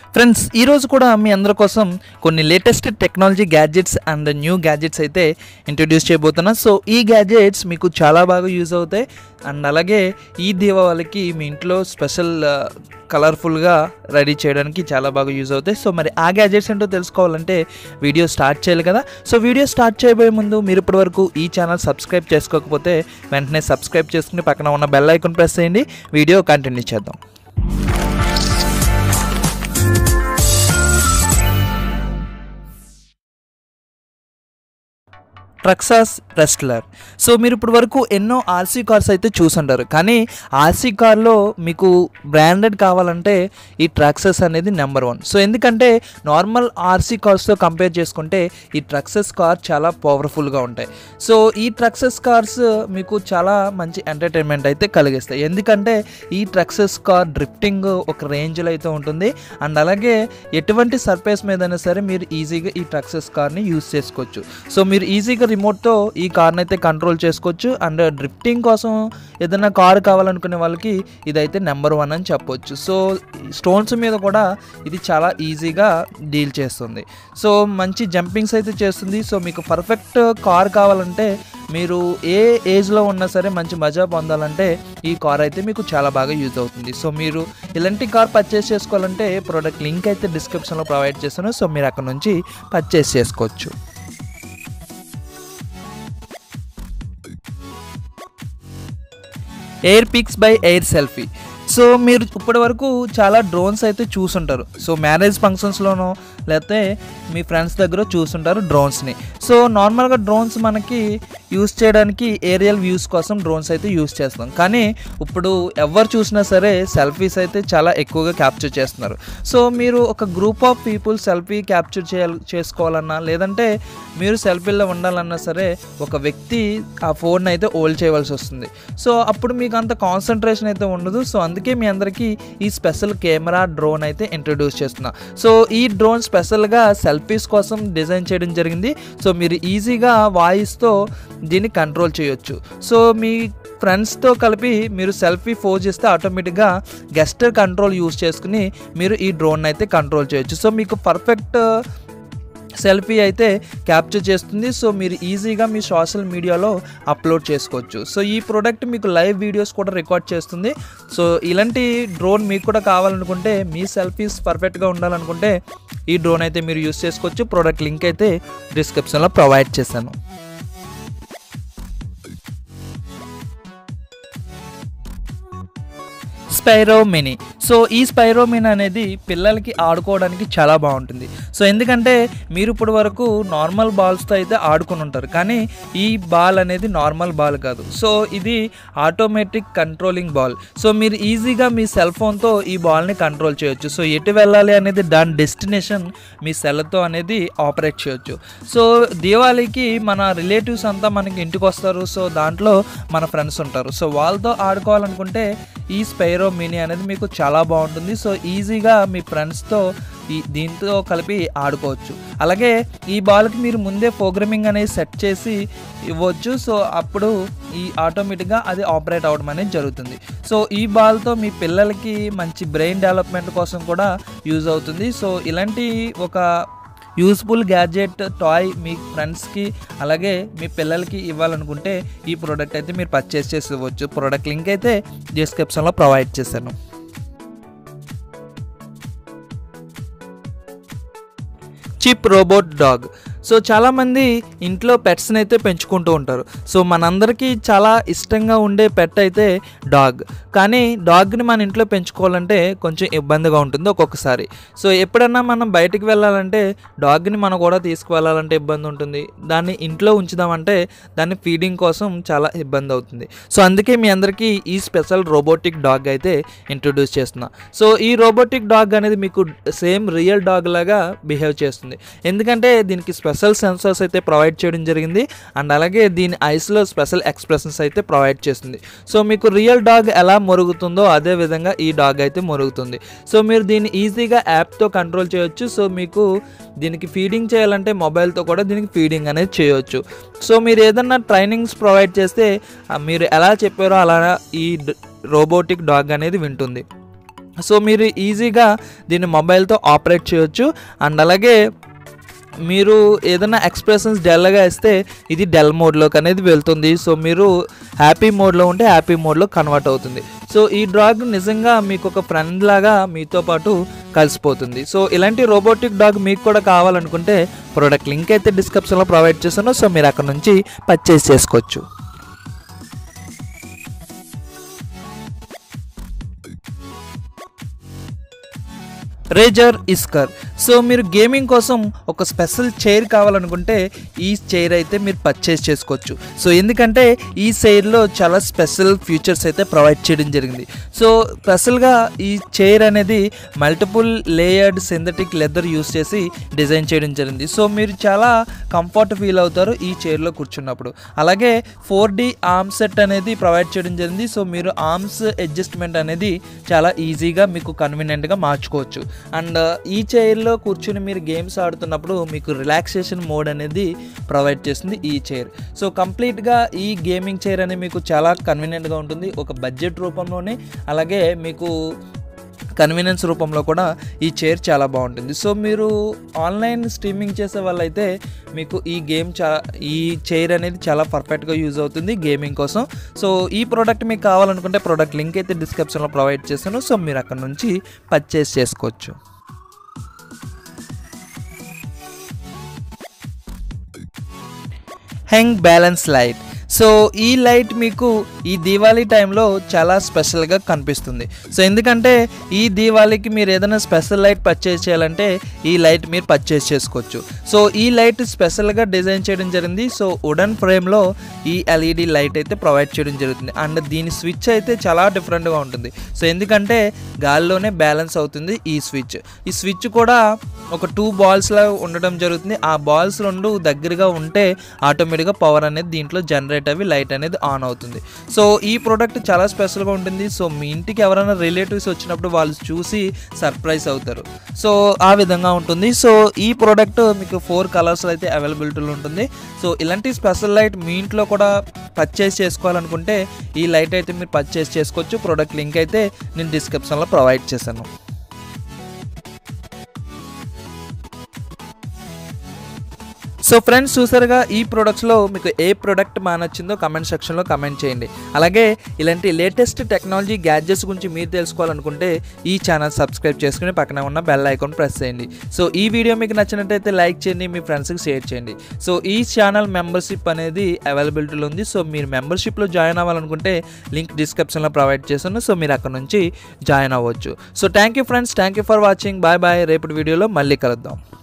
friends ఈరోజు కూడా మీ అందరి కోసం కొన్ని latest technology gadgets and new gadgets అయితే ఇంట్రడ్యూస్ చేయబోతున్నా సో ఈ గ్యాడ్జెట్స్ మీకు చాలా బాగా యూజ్ అవుతాయి అండ్ అలాగే ఈ దీపావళికి మీ ఇంట్లో స్పెషల్ కలర్ఫుల్గా రెడీ చేయడానికి చాలా బాగా యూజ్ అవుతాయి సో మరి ఆ గ్యాడ్జెట్స్ ఏంటో తెలుసుకోవాలంటే వీడియో స్టార్ట్ చేయాలి కదా సో వీడియో స్టార్ట్ చేయబోయే ముందు మీరు ఇప్పటివరకు ఈ ఛానల్ సబ్స్క్రైబ్ చేసుకోకపోతే వెంటనే సబ్స్క్రైబ్ చేసుకుని పక్కన ఉన్న బెల్ ఐకాన్ ప్రెస్ చేయండి వీడియో కంటిన్యూ చేద్దాం ట్రక్సాస్ రెస్ట్లర్ సో మీరు ఇప్పటి వరకు ఎన్నో ఆర్సీ కార్స్ అయితే చూసుంటారు కానీ ఆర్సీ కార్లో మీకు బ్రాండెడ్ కావాలంటే ఈ ట్రక్సెస్ అనేది నెంబర్ వన్ సో ఎందుకంటే నార్మల్ ఆర్సీ కార్స్తో కంపేర్ చేసుకుంటే ఈ ట్రక్సెస్ కార్ చాలా పవర్ఫుల్గా ఉంటాయి సో ఈ ట్రక్సెస్ కార్స్ మీకు చాలా మంచి ఎంటర్టైన్మెంట్ అయితే కలిగిస్తాయి ఎందుకంటే ఈ ట్రక్సెస్ కార్ డ్రిఫ్టింగ్ ఒక రేంజ్లో అయితే ఉంటుంది అండ్ అలాగే ఎటువంటి సర్ఫేస్ మీదైనా సరే మీరు ఈజీగా ఈ ట్రక్సెస్ కార్ని యూస్ చేసుకోవచ్చు సో మీరు ఈజీగా రిమోట్తో ఈ కార్ని అయితే కంట్రోల్ చేసుకోవచ్చు అండ్ డ్రిఫ్టింగ్ కోసం ఏదైనా కార్ కావాలనుకునే వాళ్ళకి ఇదైతే నెంబర్ వన్ అని చెప్పొచ్చు సో స్టోన్స్ మీద కూడా ఇది చాలా ఈజీగా డీల్ చేస్తుంది సో మంచి జంపింగ్స్ అయితే చేస్తుంది సో మీకు పర్ఫెక్ట్ కార్ కావాలంటే మీరు ఏ ఏజ్లో ఉన్నా సరే మంచి మజా పొందాలంటే ఈ కార్ అయితే మీకు చాలా బాగా యూజ్ అవుతుంది సో మీరు ఇలాంటి కార్ పర్చేస్ చేసుకోవాలంటే ప్రోడక్ట్ లింక్ అయితే డిస్క్రిప్షన్లో ప్రొవైడ్ చేస్తాను సో మీరు అక్కడ నుంచి పర్చేస్ చేసుకోవచ్చు air pix by air selfie so మీరు ఇప్పటి వరకు చాలా డ్రోన్స్ అయితే చూసుంటారు సో మ్యారేజ్ ఫంక్షన్స్లోనో లేకపోతే మీ ఫ్రెండ్స్ దగ్గర చూసుంటారు డ్రోన్స్ని సో నార్మల్గా డ్రోన్స్ మనకి యూస్ చేయడానికి ఏరియల్ వ్యూస్ కోసం డ్రోన్స్ అయితే యూస్ చేస్తాం కానీ ఇప్పుడు ఎవరు చూసినా సరే సెల్ఫీస్ అయితే చాలా ఎక్కువగా క్యాప్చర్ చేస్తున్నారు సో మీరు ఒక group of people selfie capture చేయాలి చేసుకోవాలన్నా లేదంటే మీరు సెల్ఫీలో ఉండాలన్నా సరే ఒక వ్యక్తి ఆ ఫోన్ అయితే ఓల్డ్ చేయవలసి వస్తుంది సో అప్పుడు మీకు అంత కాన్సన్ట్రేషన్ అయితే ఉండదు సో అందుకే మీ అందరికీ ఈ స్పెషల్ కెమెరా డ్రోన్ అయితే ఇంట్రడ్యూస్ చేస్తున్నా సో ఈ డ్రోన్ స్పెషల్గా సెల్ఫీస్ కోసం డిజైన్ చేయడం జరిగింది సో మీరు ఈజీగా వాయిస్తో దీన్ని కంట్రోల్ చేయొచ్చు సో మీ ఫ్రెండ్స్తో కలిపి మీరు సెల్ఫీ ఫోజ్ చేస్తే ఆటోమేటిక్గా గెస్టర్ కంట్రోల్ యూస్ చేసుకుని మీరు ఈ డ్రోన్ అయితే కంట్రోల్ చేయొచ్చు సో మీకు పర్ఫెక్ట్ సెల్ఫీ అయితే క్యాప్చర్ చేస్తుంది సో మీరు ఈజీగా మీ సోషల్ మీడియాలో అప్లోడ్ చేసుకోవచ్చు సో ఈ ప్రోడక్ట్ మీకు లైవ్ వీడియోస్ కూడా రికార్డ్ చేస్తుంది సో ఇలాంటి డ్రోన్ మీకు కూడా కావాలనుకుంటే మీ సెల్ఫీస్ పర్ఫెక్ట్గా ఉండాలనుకుంటే ఈ డ్రోన్ అయితే మీరు యూస్ చేసుకోవచ్చు ప్రోడక్ట్ లింక్ అయితే డిస్క్రిప్షన్లో ప్రొవైడ్ చేశాను స్పైరో మినీ సో ఈ స్పైరో మినీ అనేది పిల్లలకి ఆడుకోవడానికి చాలా బాగుంటుంది సో ఎందుకంటే మీరు ఇప్పుడు వరకు నార్మల్ బాల్స్తో అయితే ఆడుకుని ఉంటారు కానీ ఈ బాల్ అనేది నార్మల్ బాల్ కాదు సో ఇది ఆటోమేటిక్ కంట్రోలింగ్ బాల్ సో మీరు ఈజీగా మీ సెల్ ఫోన్తో ఈ బాల్ని కంట్రోల్ చేయొచ్చు సో ఎటు వెళ్ళాలి అనేది దాని డెస్టినేషన్ మీ సెల్తో అనేది ఆపరేట్ చేయొచ్చు సో దీవాళికి మన రిలేటివ్స్ అంతా మనకి ఇంటికి వస్తారు సో దాంట్లో మన ఫ్రెండ్స్ ఉంటారు సో వాళ్ళతో ఆడుకోవాలనుకుంటే ఈ స్పైరో మినీ అనేది మీకు చాలా బాగుంటుంది సో ఈజీగా మీ ఫ్రెండ్స్తో ఈ దీంతో కలిపి ఆడుకోవచ్చు అలాగే ఈ బాల్కి మీరు ముందే ప్రోగ్రామింగ్ అనేది సెట్ చేసి ఇవ్వచ్చు సో అప్పుడు ఈ ఆటోమేటిక్గా అది ఆపరేట్ అవ్వడం అనేది జరుగుతుంది సో ఈ బాల్తో మీ పిల్లలకి మంచి బ్రెయిన్ డెవలప్మెంట్ కోసం కూడా యూజ్ అవుతుంది సో ఇలాంటి ఒక యూస్ఫుల్ గ్యాడ్జెట్ టాయ్ మీ ఫ్రెండ్స్కి అలాగే మీ పిల్లలకి ఇవ్వాలనుకుంటే ఈ ప్రోడక్ట్ అయితే మీరు పర్చేస్ చేసి ఇవ్వచ్చు ప్రోడక్ట్ లింక్ అయితే డిస్క్రిప్షన్లో ప్రొవైడ్ చేశాను చిప్ రోబోట్ డాగ్ సో చాలామంది ఇంట్లో పెట్స్ని అయితే పెంచుకుంటూ ఉంటారు సో మనందరికీ చాలా ఇష్టంగా ఉండే పెట్ అయితే డాగ్ కానీ డాగ్ని మన ఇంట్లో పెంచుకోవాలంటే కొంచెం ఇబ్బందిగా ఉంటుంది ఒక్కొక్కసారి సో ఎప్పుడన్నా మనం బయటికి వెళ్ళాలంటే డాగ్ని మనం కూడా తీసుకువెళ్ళాలంటే ఇబ్బంది ఉంటుంది దాన్ని ఇంట్లో ఉంచుదామంటే దాన్ని ఫీడింగ్ కోసం చాలా ఇబ్బంది అవుతుంది సో అందుకే మీ అందరికీ ఈ స్పెషల్ రోబోటిక్ డాగ్ అయితే ఇంట్రొడ్యూస్ చేస్తున్నా సో ఈ రోబోటిక్ డాగ్ అనేది మీకు సేమ్ రియల్ డాగ్ లాగా బిహేవ్ చేస్తుంది ఎందుకంటే దీనికి స్పెషల్ సెన్సర్స్ అయితే ప్రొవైడ్ చేయడం జరిగింది అండ్ అలాగే దీని ఐస్లో స్పెషల్ ఎక్స్ప్రెషన్స్ అయితే ప్రొవైడ్ చేస్తుంది సో మీకు రియల్ డాగ్ ఎలా మొరుగుతుందో అదే విధంగా ఈ డాగ్ అయితే మొరుగుతుంది సో మీరు దీన్ని ఈజీగా యాప్తో కంట్రోల్ చేయొచ్చు సో మీకు దీనికి ఫీడింగ్ చేయాలంటే మొబైల్తో కూడా దీనికి ఫీడింగ్ అనేది చేయొచ్చు సో మీరు ఏదన్నా ట్రైనింగ్స్ ప్రొవైడ్ చేస్తే ఆ, మీరు ఎలా చెప్పారో అలా ఈ రోబోటిక్ డాగ్ అనేది వింటుంది సో మీరు ఈజీగా దీన్ని మొబైల్తో ఆపరేట్ చేయొచ్చు అండ్ అలాగే మీరు ఏదైనా ఎక్స్ప్రెషన్స్ డల్గా ఇస్తే ఇది డెల్ మోడ్లోకి అనేది వెళ్తుంది సో మీరు హ్యాపీ మోడ్లో ఉంటే హ్యాపీ మోడ్లో కన్వర్ట్ అవుతుంది సో ఈ డాగ్ నిజంగా మీకు ఒక ఫ్రెండ్ లాగా మీతో పాటు కలిసిపోతుంది సో ఇలాంటి రోబోటిక్ డాగ్ మీకు కూడా కావాలనుకుంటే ప్రోడక్ట్ లింక్ అయితే డిస్క్రిప్షన్లో ప్రొవైడ్ చేశాను సో మీరు అక్కడ నుంచి పర్చేస్ చేసుకోవచ్చు రేజర్ ఇస్కర్ సో మీరు గేమింగ్ కోసం ఒక స్పెషల్ చైర్ కావాలనుకుంటే ఈ చైర్ అయితే మీరు పర్చేస్ చేసుకోవచ్చు సో ఎందుకంటే ఈ చైర్లో చాలా స్పెషల్ ఫీచర్స్ అయితే ప్రొవైడ్ చేయడం జరిగింది సో స్పెషల్గా ఈ చైర్ అనేది multiple layered synthetic leather use చేసి డిజైన్ చేయడం జరిగింది సో మీరు చాలా కంఫర్ట్ ఫీల్ అవుతారు ఈ చైర్లో కూర్చున్నప్పుడు అలాగే ఫోర్ డి ఆర్మ్ సెట్ అనేది ప్రొవైడ్ చేయడం జరిగింది సో మీరు ఆర్మ్స్ అడ్జస్ట్మెంట్ అనేది చాలా ఈజీగా మీకు కన్వీనియంట్గా మార్చుకోవచ్చు అండ్ ఈ చైర్లో కూర్చుని మీరు గేమ్స్ ఆడుతున్నప్పుడు మీకు రిలాక్సేషన్ మోడ్ అనేది ప్రొవైడ్ చేస్తుంది ఈ చైర్ సో కంప్లీట్గా ఈ గేమింగ్ చైర్ అనేది మీకు చాలా కన్వీనియంట్గా ఉంటుంది ఒక బడ్జెట్ రూపంలోనే అలాగే మీకు కన్వీనియన్స్ రూపంలో కూడా ఈ చైర్ చాలా బాగుంటుంది సో మీరు ఆన్లైన్ స్ట్రీమింగ్ చేసే వాళ్ళైతే మీకు ఈ గేమ్ చా ఈ చైర్ అనేది చాలా పర్ఫెక్ట్గా యూజ్ అవుతుంది గేమింగ్ కోసం సో ఈ ప్రోడక్ట్ మీకు కావాలనుకుంటే ప్రోడక్ట్ లింక్ అయితే డిస్క్రిప్షన్లో ప్రొవైడ్ చేస్తాను సో మీరు అక్కడ నుంచి పర్చేస్ చేసుకోవచ్చు హెంగ్ బ్యాలెన్స్ లైట్ సో ఈ లైట్ మీకు ఈ దీవాళీ టైంలో చాలా స్పెషల్గా కనిపిస్తుంది సో ఎందుకంటే ఈ దీవాళీకి మీరు ఏదైనా స్పెషల్ లైట్ పర్చేస్ చేయాలంటే ఈ లైట్ మీరు పర్చేస్ చేసుకోవచ్చు సో ఈ లైట్ స్పెషల్గా డిజైన్ చేయడం జరిగింది సో వుడన్ ఫ్రేమ్లో ఈ ఎల్ఈడి లైట్ అయితే ప్రొవైడ్ చేయడం జరుగుతుంది అండ్ దీని స్విచ్ అయితే చాలా డిఫరెంట్గా ఉంటుంది సో ఎందుకంటే గాలిలోనే బ్యాలెన్స్ అవుతుంది ఈ స్విచ్ ఈ స్విచ్ కూడా ఒక టూ బాల్స్లా ఉండడం జరుగుతుంది ఆ బాల్స్ రెండు దగ్గరగా ఉంటే ఆటోమేటిక్గా పవర్ అనేది దీంట్లో జనరేట్ అవి లైట్ అనేది ఆన్ అవుతుంది సో ఈ ప్రోడక్ట్ చాలా స్పెషల్గా ఉంటుంది సో మీ ఇంటికి ఎవరైనా రిలేటివ్స్ వచ్చినప్పుడు వాళ్ళు చూసి సర్ప్రైజ్ అవుతారు సో ఆ విధంగా ఉంటుంది సో ఈ ప్రోడక్ట్ మీకు ఫోర్ కలర్స్ అయితే అవైలబిలిటీలో ఉంటుంది సో ఇలాంటి స్పెషల్ లైట్ మీ ఇంట్లో కూడా పర్చేస్ చేసుకోవాలనుకుంటే ఈ లైట్ అయితే మీరు పర్చేస్ చేసుకోవచ్చు ప్రోడక్ట్ లింక్ అయితే నేను డిస్క్రిప్షన్లో ప్రొవైడ్ చేశాను సో ఫ్రెండ్స్ చూసారుగా ఈ ప్రొడక్ట్స్లో మీకు ఏ ప్రోడక్ట్ బాగా నచ్చిందో కమెంట్ సెక్షన్లో కమెంట్ చేయండి అలాగే ఇలాంటి లేటెస్ట్ టెక్నాలజీ గ్యాడ్జెట్స్ గురించి మీరు తెలుసుకోవాలనుకుంటే ఈ ఛానల్ సబ్స్క్రైబ్ చేసుకుని పక్కన ఉన్న బెల్ ఐకాన్ ప్రెస్ చేయండి సో ఈ వీడియో మీకు నచ్చినట్టయితే లైక్ చేయండి మీ ఫ్రెండ్స్కి షేర్ చేయండి సో ఈ ఛానల్ మెంబర్షిప్ అనేది అవైలబిలిటీలో ఉంది సో మీరు మెంబర్షిప్లో జాయిన్ అవ్వాలనుకుంటే లింక్ డిస్క్రిప్షన్లో ప్రొవైడ్ చేశాను సో మీరు అక్కడ నుంచి జాయిన్ అవ్వచ్చు so thank you friends thank you for watching bye bye రేపటి వీడియోలో మళ్ళీ కలుద్దాం